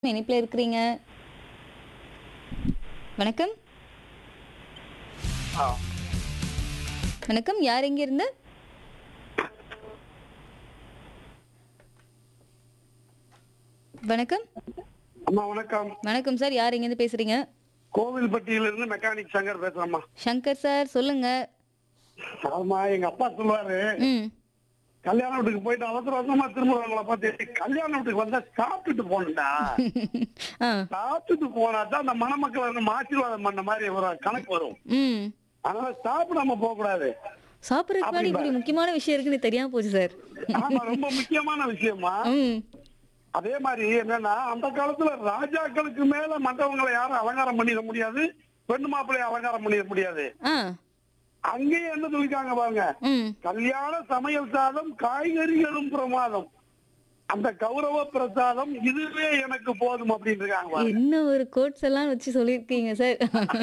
இணைப்பில் இருக்கிறீங்க வணக்கம் ஆ வணக்கம் யார் எங்க இருந்து வணக்கம் அம்மா வணக்கம் வணக்கம் சார் யார் எங்க இருந்து பேசுறீங்க கோவில்பட்டியில இருந்து மெக்கானிக் சங்கர் பேசுறேம்மா சங்கர் சார் சொல்லுங்க ஆமா எங்க அப்பா சொல்லுவாரு ம் கல்யாண வீட்டுக்கு போயிட்டு அவசர அவசரமா திரும்புறவங்கள பார்த்து கல்யாண வீட்டுக்கு வந்தா சாப்பிட்டுட்டு போகணும்டா ஆ சாப்பிட்டுட்டு போனா தான் அந்த மணமக்களை நம்ம ஆசீர்வாதம் பண்ண மாதிரி ஒரு கணக்கு வரும் ம் அதனால சாப்பிடாம போக கூடாது சாப்பிட்றதுக்கு முன்னாடி இப்படி முக்கியமான விஷயம் இருக்குன்னு தெரியாம போச்சு சார் ஆமா ரொம்ப முக்கியமான விஷயமா ம் அதே மாதிரி என்னன்னா அந்த காலத்துல ராஜாக்களுக்கு மேல மற்றவங்களை யாரும் அலங்காரம் பண்ணிட முடியாது பெண்ணு மாப்பிள்ளைய அலங்காரம் பண்ணிட முடியாது ஆ அங்கேயே என்ன சொல்லிருக்காங்க பாருங்க ம் கல்யாண சமையல் சாதம் காய்கறிகளும் பிரமாதம் அந்த கௌரவ பிரசாதம் இதுவே எனக்கு போதும் அப்படின்னு இருக்காங்க பாருங்க. என்ன ஒரு கோட்ஸ் எல்லாம் வச்சு சொல்லியிருக்கீங்க சார்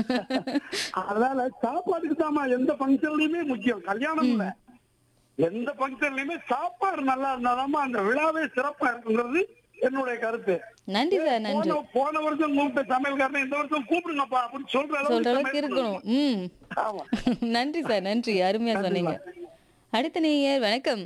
அதனால சாப்பாடுக்கு தாமா எந்த ஃபங்க்ஷன்லயுமே முக்கியம் கல்யாணம் இல்ல எந்த ஃபங்க்ஷன்லயுமே சாப்பாடு நல்லா இருந்தாதாம்மா அந்த விழாவே சிறப்பா இருக்குங்கிறது என்னுடைய கருத்து நன்றி சார் நன்றி போன போன வருஷம் கூப்பிட்ட சமையல்காரனை இந்த வருஷம் கூப்பிடுங்கப்பா அப்படின்னு சொல்ற சொல்ற அளவுக்கு அளவுக்கு சமையல் இருக்கணும் ம் ஆமா நன்றி சார் நன்றி அருமையா சொன்னீங்க அடுத்த நேயர் வணக்கம்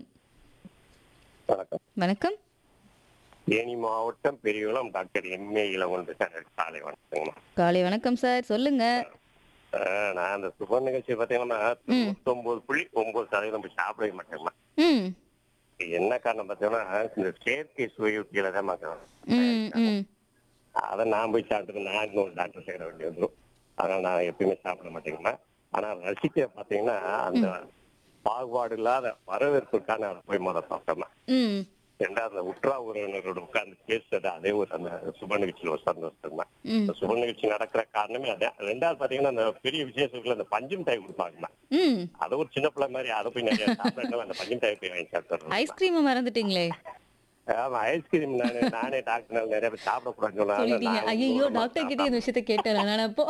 வணக்கம் வணக்கம் தேனி மாவட்டம் பெரியகுளம் டாக்டர் எம்ஏ இளவன் காலை வணக்கங்கம்மா காலை வணக்கம் சார் சொல்லுங்க ஆஹ் நான் அந்த சுப நிகழ்ச்சி பார்த்தீங்கன்னா தொண்ணூத்தொன்பது புள்ளி ஒன்பது சதவீதம் போய் சாப்பிடவே மாட்டேங்கம்மா ம் என்ன காரணம் பார்த்தீங்கன்னா இந்த செயற்கை சுவையூட்டியில தான் பார்க்கணும் ம் ம் அதை நான் போய் சாப்பிட்டு நான் இன்னொரு டாக்டர் சேர வேண்டி வந்துடும் அதனால நான் எப்பயுமே சாப்பிட மாட்டேங்கம்மா ஆனா ரசிக்க பார்த்தீங்கன்னா அந்த பாகுபாடு இல்லாத வரவேற்புக்கான அதை போய் முத சாப்பிட்டோம்மா ம் ரெண்டாவது அந்த உற்றா உறவினரோட உட்கார்ந்து பேசுறது அதே ஒரு அந்த சுப நிகழ்ச்சியில் ஒரு சந்தோஷம் தான் ம் இந்த சுப நிகழ்ச்சி நடக்கிற காரணமே அதான் ரெண்டாவது பாத்தீங்கன்னா அந்த பெரிய விசேஷத்துல அந்த பஞ்சம் டாய் கொடுப்பாங்கம்மா ம் அதை ஒரு சின்ன பிள்ளை மாதிரி அதை போய் நிறைய சாப்பிட்டு அந்த பஞ்சம் டாய் போய் வாங்கி சாப்பிட்டுறோம் ஐஸ்கிரீம் மறந்துட்டீங்களே ஆமா ஐஸ்கிரீம் நானே நானே டாக்டர் நிறைய பேர் சாப்பிடக்கூடாதுன்னு சொல்லிட்டீங்க சொன்னாங்க ஐயோ டாக்டர் கிட்ட இந்த விஷயத்த கேட்டேன் நான் அப்போ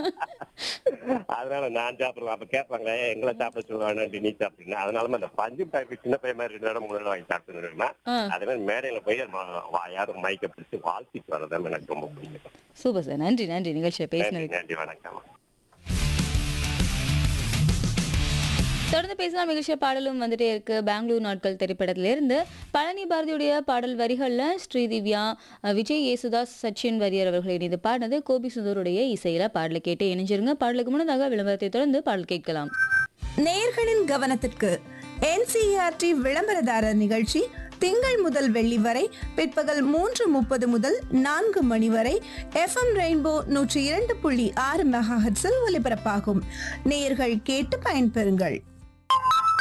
அதனால நான் சாப்பிடுவேன் அப்ப கேட்பாங்க "ஏய், எங்களை சாப்பிட சொல்லுவாங்க நீ சாப்பிடுங்க அதனால அந்த பஞ்சு டாய் சின்ன பையன் மாதிரி ரெண்டு நேரம் மூணு நேரம் வாங்கி சாப்பிட்டுருவேன் ஆ அதே மாதிரி மேடையில போய் ம- வா- யாரும் மைக்க பிடிச்சு வாழ்த்திட்டு வரதான் எனக்கு ரொம்ப பிடிக்கும் சூப்பர் சார் நன்றி நன்றி நிகழ்ச்சியை நன்றி பேசினதுக்கு நன்றி வணக்கம் தொடர்ந்து பேசலாம் நிகழ்ச்சிய பாடலும் வந்துட்டே இருக்கு பெங்களூர் நாட்கள் திரைப்படத்திலிருந்து பழனி பாரதியுடைய பாடல் வரிகள்ல ஸ்ரீதிவ்யா அஹ், விஜய் யேசுதாஸ் சச்சின் வரியர் அவர்கள் இணைந்து பாடினது கோபி சுந்தருடைய இசையில பாடலை கேட்டு இணைஞ்சிருங்க பாடலுக்கு முன்னதாக விளம்பரத்தை தொடர்ந்து பாடல் கேட்கலாம் நேயர்களின் கவனத்திற்கு என்சிஇஆர்டி விளம்பரதாரர் நிகழ்ச்சி திங்கள் முதல் வெள்ளி வரை பிற்பகல் மூன்று முப்பது முதல் நான்கு மணி வரை எஃப்எம் ரெயின்போ நூற்றி இரண்டு புள்ளி ஆறு மெகாஹெட்ஸில் ஒலிபரப்பாகும் நேயர்கள் கேட்டு பயன்பெறுங்கள்